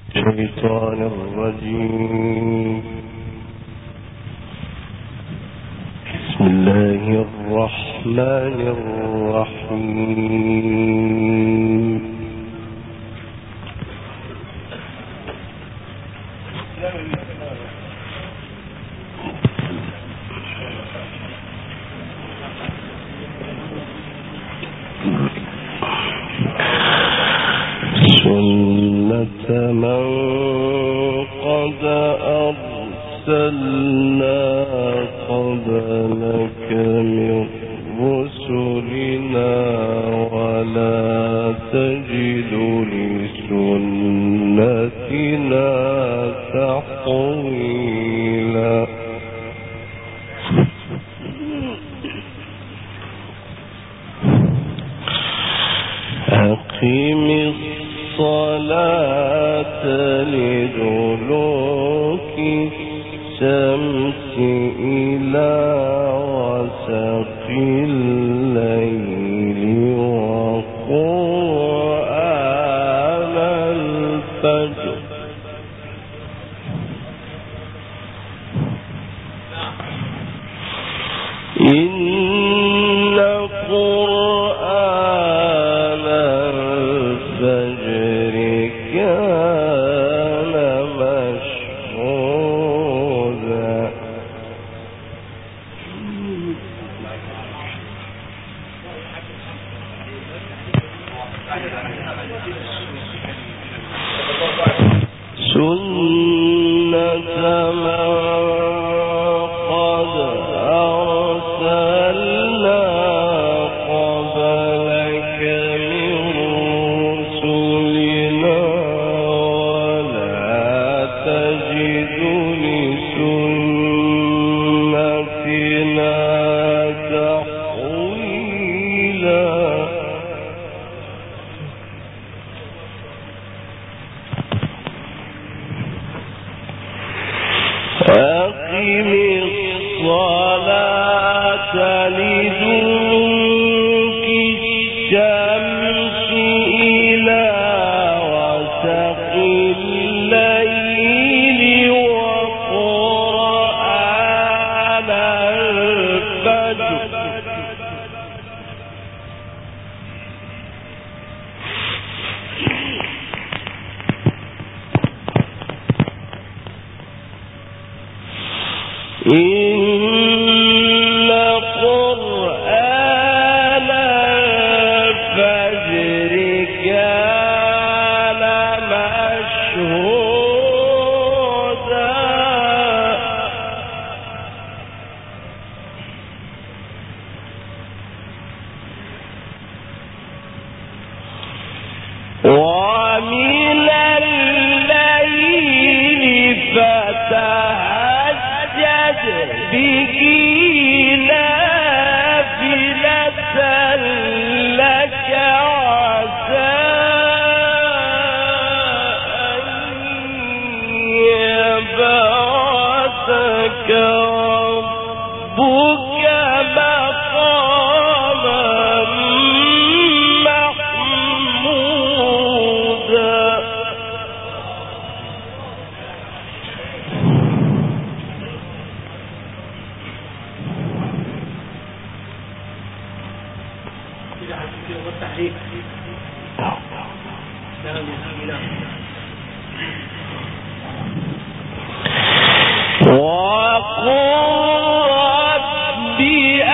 الشيطان الرجيم بسم الله الرحمن الرحيم سنة من قد أرسلنا قبلك من رسلنا ولا تجد لسنتنا تحويلا أقم الصلاة لدلوك الشمس إلى غسق الليل وقرآن الفجر إن قرآن الفجر كان مشهودا سنة من قد أرسلنا قبلك من رسلنا ولا تجد لسنتنا تحويلا أقم الصلاة لدلوك الشمس إلى غسق الليل وقرآن الفجر إن قرآن الفجر كان مشهودا ومن الليل فتهجد به نافلة لك عسى أن يبعثك ربك مقاما محمودا وقل رب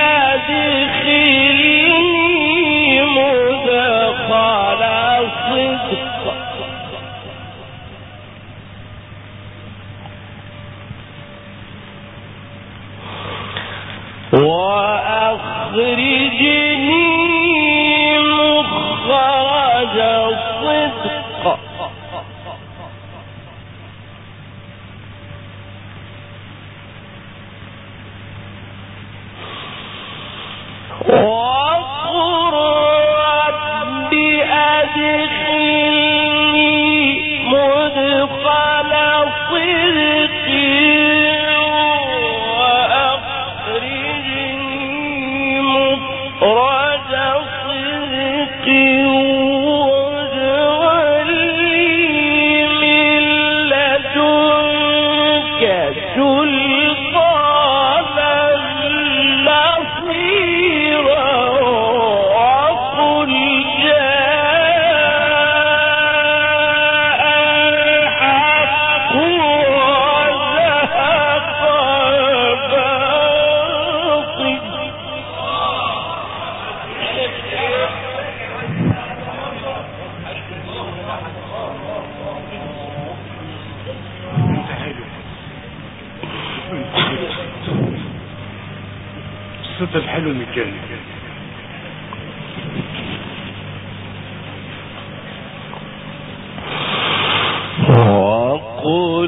أدخلني مدخل صدق وأخرجني مخرج صدق وقل رب أدخلني مدخل صدق وأخرجني مخرج صدق واجعل الصوت الحلو المجاني وقل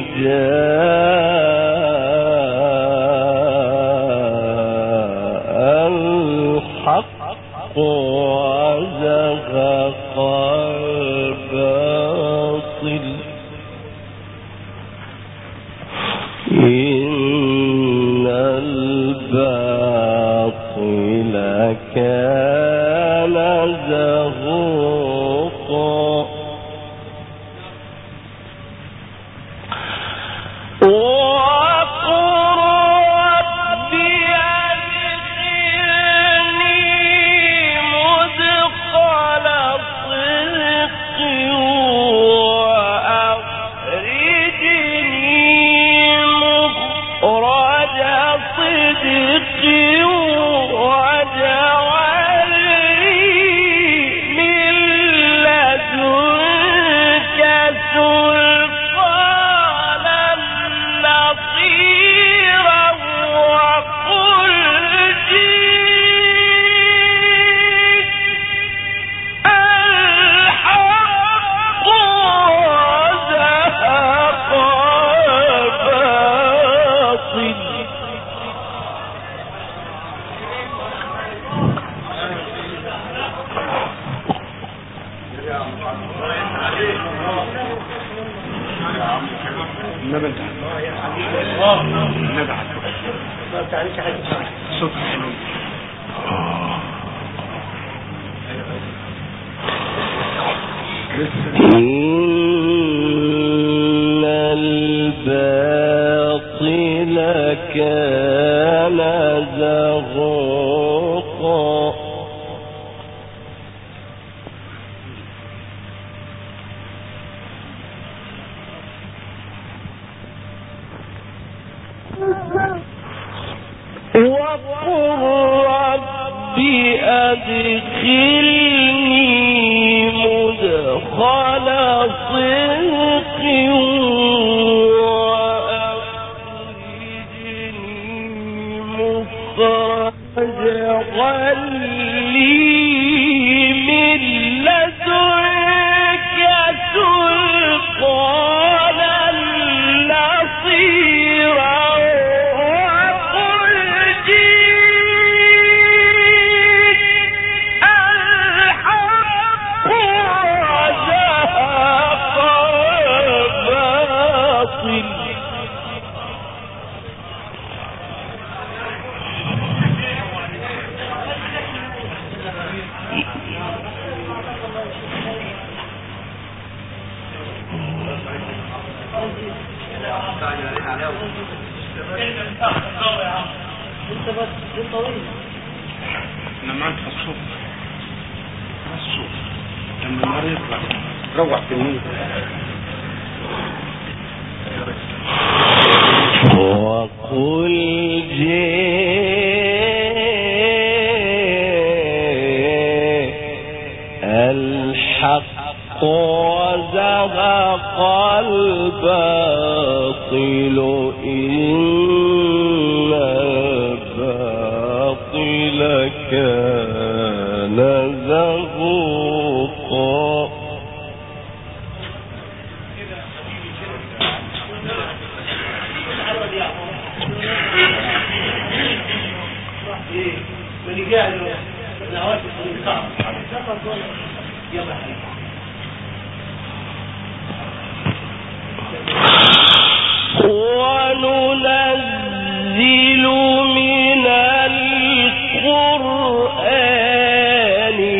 جاء الحق وزهق الباطل إن الباطل كان زهوقا وقل رب أدخلني مدخل صدق وأخرجني مخرج صدق واجعل لي من لدنك سلطانا نصيرا وقل جئت الحق وزهق الباطل النبي انت النبي الصوت الحلو لسه إن الباطل كان زهوقا وقل رب أدخلني مدخل صدق وأخرجني مخرج غلي من لدنك سلطانا نصيرا وقل جئت الحق وزهق الباطل انا معاك في الصوت الصوت لما النهار يطلع روح في النور وقل جاء الحق وزهق الباطل إن الباطل كان زهوقا وننزل من القرآن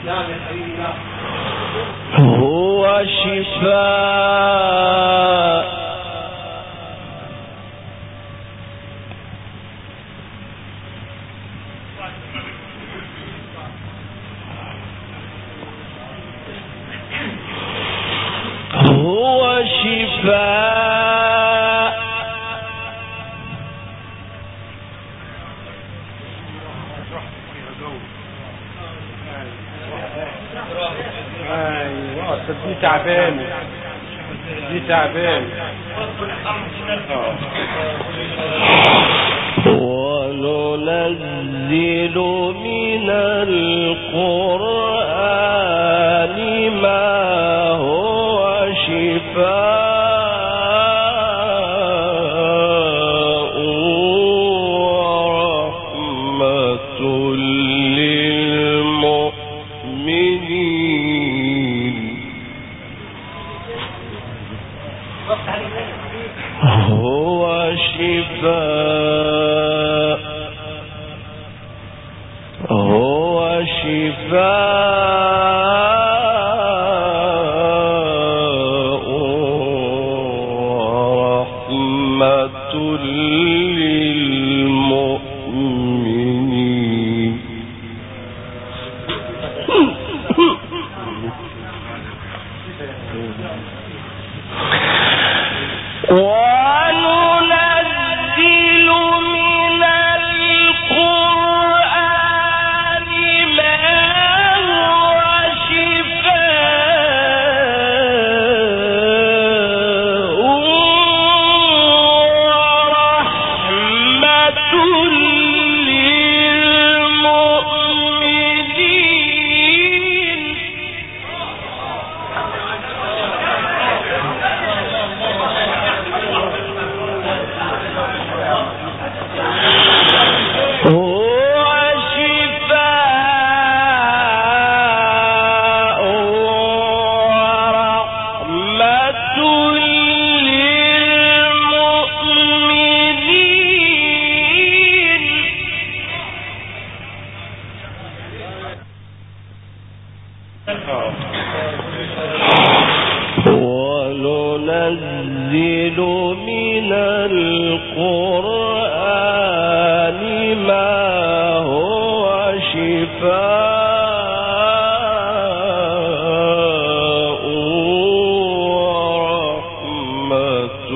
هو شفاء هو شفاء ايوه طب دي تعبان دي تعبان وننزل من القرآن ما هو شفاء ورحمة للمؤمنين هو شفاء هو شفاء ورحمة للمؤمنين وننزل من القرآن ما هو شفاء ورحمة للمؤمنين هو شفاء ورحمة للمؤمنين وننزل من القرآن ما هو شفاء ورحمة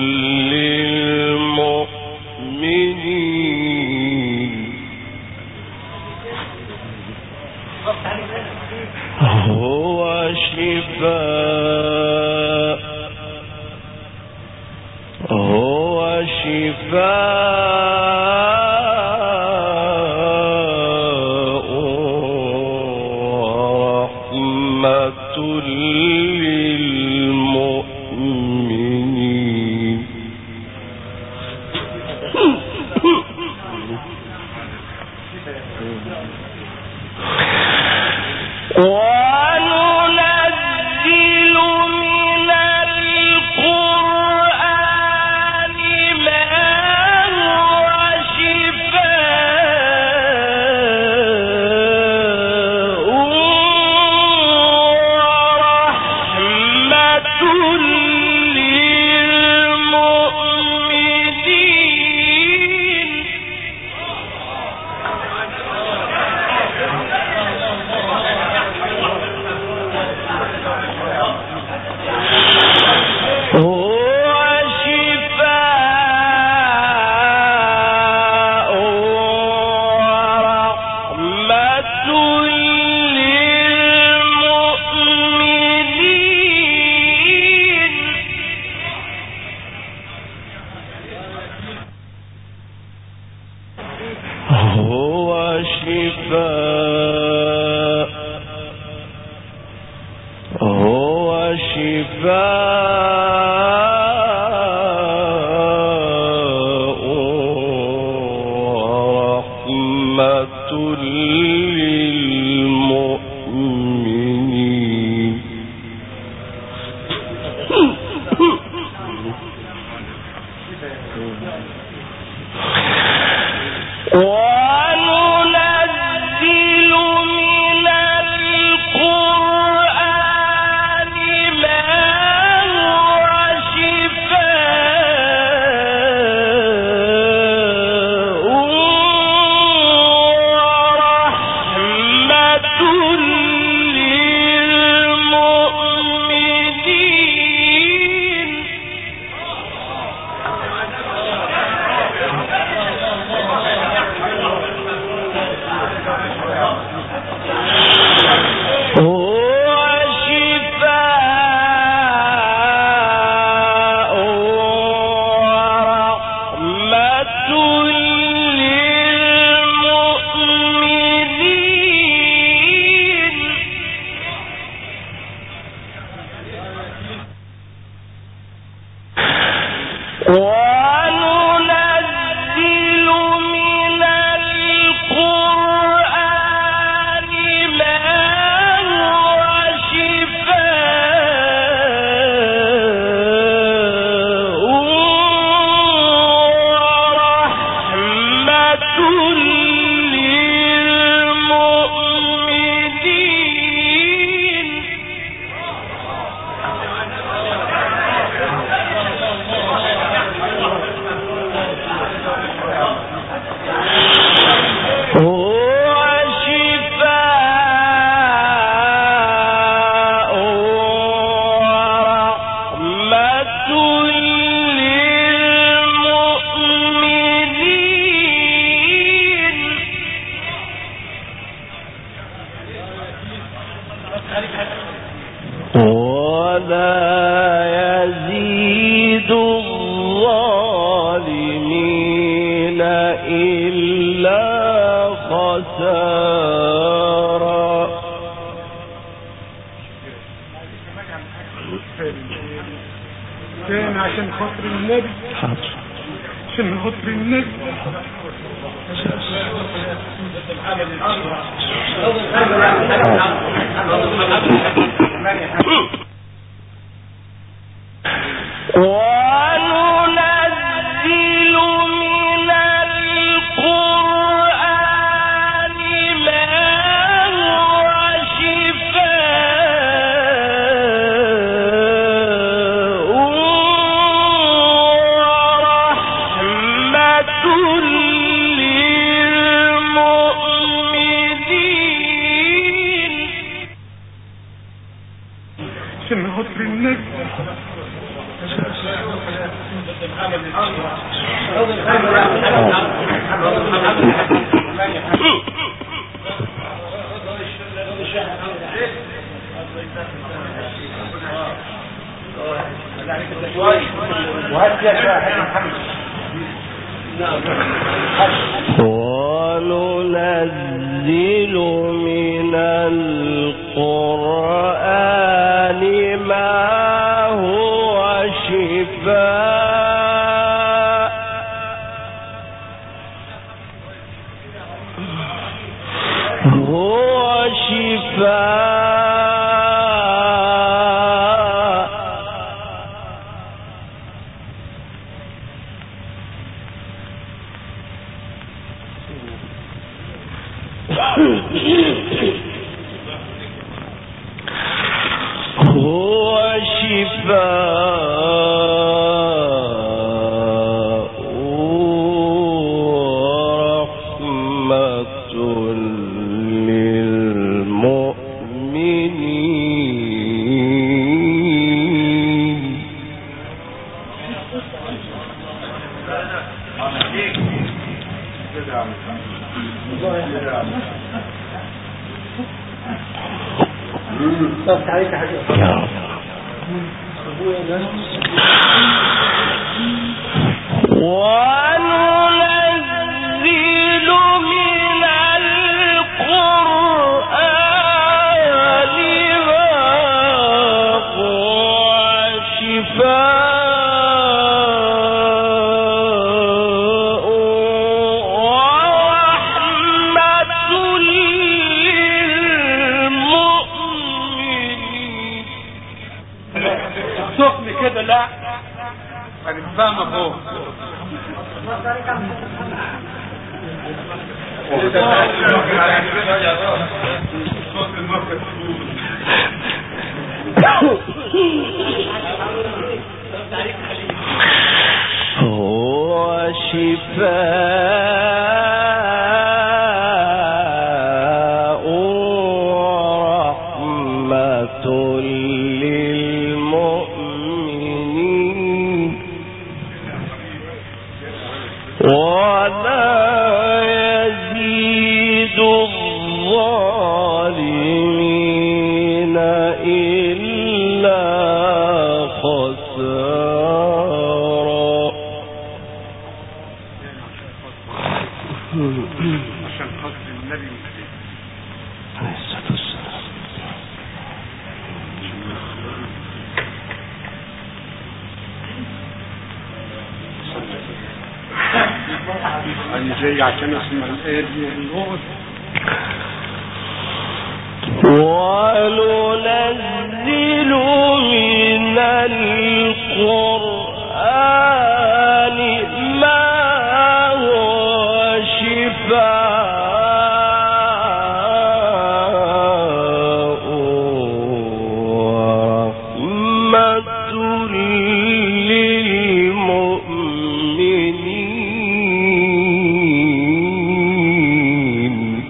للمؤمنين هو شفاء هو شفاء ورحمة للمؤمنين وننزل من القرآن ما هو شفاء ورحمة للمؤمنين هو شفاء ورحمة للمؤمنين هو شفاء هو شفاء ورحمة للمؤمنين وننزل من ولا يزيد الظالمين إلا خسارا تاني عشان خاطر النبي حاضر عشان خاطر النبي وننزل من القرآن ما هو شفاء ورحمة للمؤمنين عشان خاطر النبي وننزل من القرآن ما هو شفاء هو شفاء هو شفاء ورحمة للمؤمنين يا رب وننزل من القرآن ما هو شفاء ورحمة للمؤمنين سخن كده لا هنفهمك اهو هو شفاء ورحمة للمؤمنين ولا يزيد الظالمين إلا خسارا عشان خاطر النبي عليه الصلاة والسلام انا جاي عشان اسمع الايه دي ونقعد وننزل من القرآن ما هو شفاء ورحمة للمؤمنين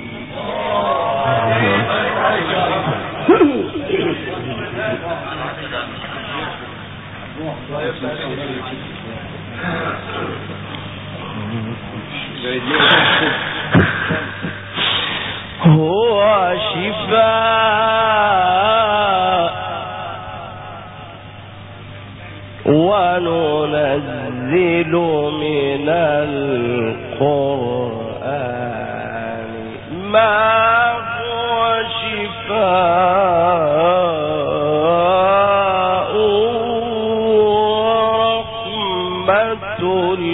هو شفاء وننزل من القرآن ما هو شفاء ورحمة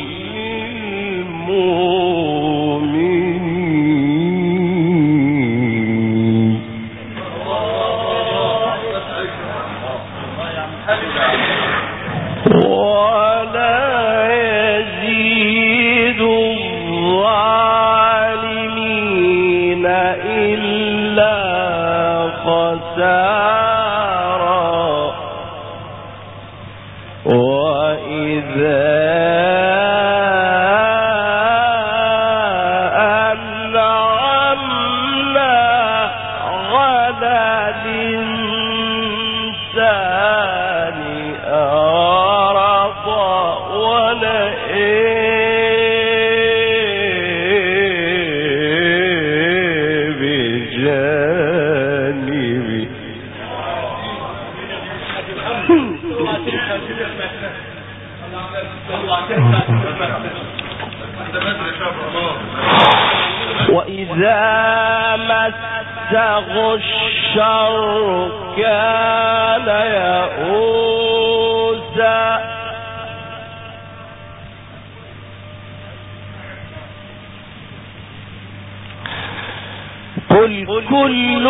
للمؤمنين ولا يزيد الظالمين إلا خسارا وإذا أنعمنا على الإنسان أعرض ونئ بجانبه وإذا مسه الشر كان يئوسا قل كل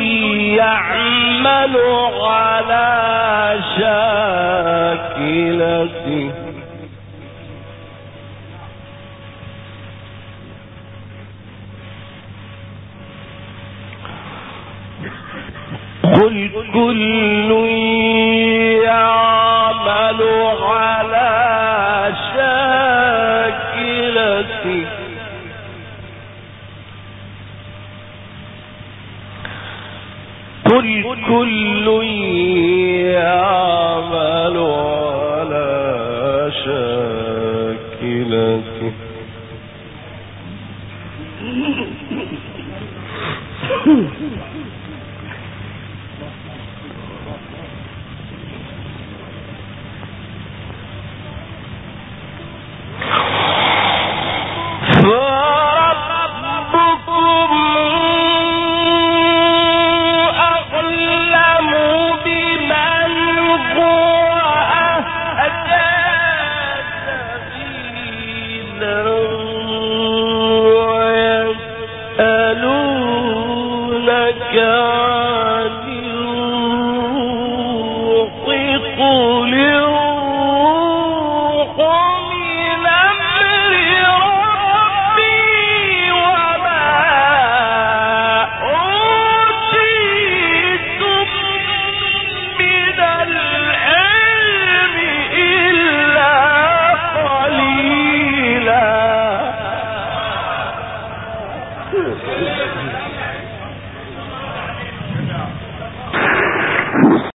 يعمل على شاكلته قل كل يعمل على شاكلته قل كل يعمل على شاكلته فربكم أعلم بمن هو أهدى سبيلا ويسألونك عن الروح قل الروح من أمر ربي وما أوتيتم من العلم إلا قليلا